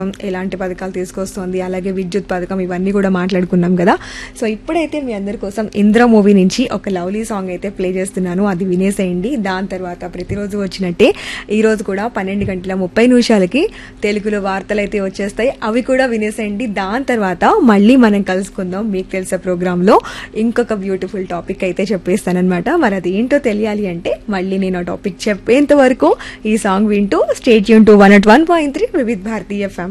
ఎలాంటి పథకాలు తీసుకొస్తోంది అలాగే విద్యుత్ పథకం ఇవన్నీ కూడా మాట్లాడుకున్నాం కదా సో ఇప్పుడైతే మీ అందరి కోసం ఇంద్ర మూవీ నుంచి ఒక లవ్లీ సాంగ్ అయితే ప్లే చేస్తున్నాను అది వినేసేయండి దాని తర్వాత ప్రతిరోజు వచ్చినట్టే ఈ రోజు కూడా పన్నెండు గంటల ముప్పై నిమిషాలకి తెలుగులో వార్తలు అయితే వచ్చేస్తాయి అవి కూడా వినేసేయండి దాని తర్వాత మళ్ళీ మనం కలుసుకుందాం మీకు తెలిసే ప్రోగ్రాంలో ఇంకొక బ్యూటిఫుల్ టాపిక్ అయితే చెప్పేస్తానమాట మరి అది ఏంటో తెలియాలి అంటే మళ్ళీ నేను ఆ టాపిక్ చెప్పేంత వరకు ఈ సాంగ్ వింటూ స్టేట్ యూన్ to one nought one point three Vividh Bharatiya FM